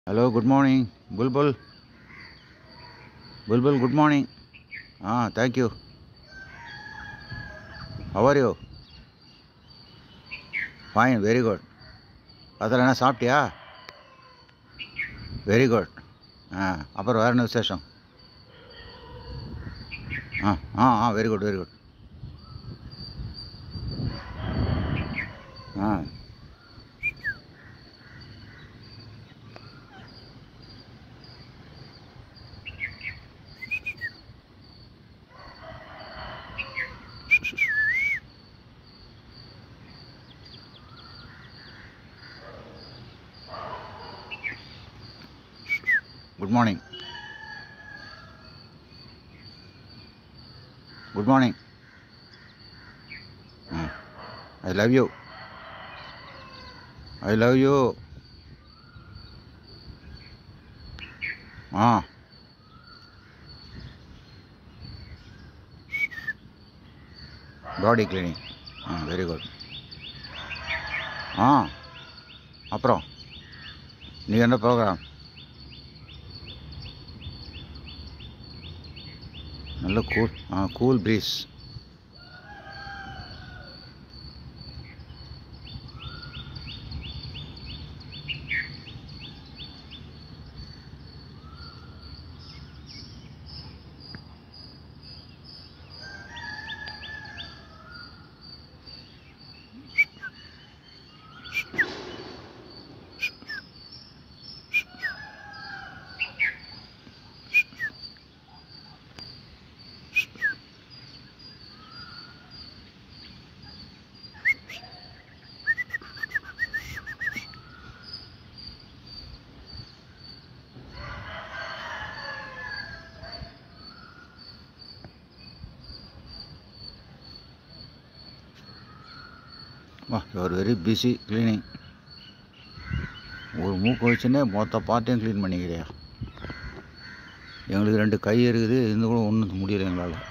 Hello, good morning. Bulbul. Bulbul, good morning. Ah, thank you. How are you? Fine, very good. அதில் என்ன சாப்பிட்டியா very good ஆ அப்புறம் வேறு என்ன விசேஷம் ஆ ஆ ஆ வெரி குட் வெரி குட் ஆ good morning good morning I love you I love you ஆ பாடி கிளீனிங் ஆ வெரி குட் ஆ அப்புறம் நீ என்ன ப்ரோக்ராம் நல்ல கூல் ஆ கூல் ப்ரீஸ் வா யுவர் வெரி பிஸி க்ளீனிங் ஒரு மூக்கு வச்சுன்னே மொத்த பார்ட்டையும் க்ளீன் பண்ணிக்கிறியா எங்களுக்கு ரெண்டு கை இருக்குது இருந்து கூட ஒன்றும் முடியல எங்களால்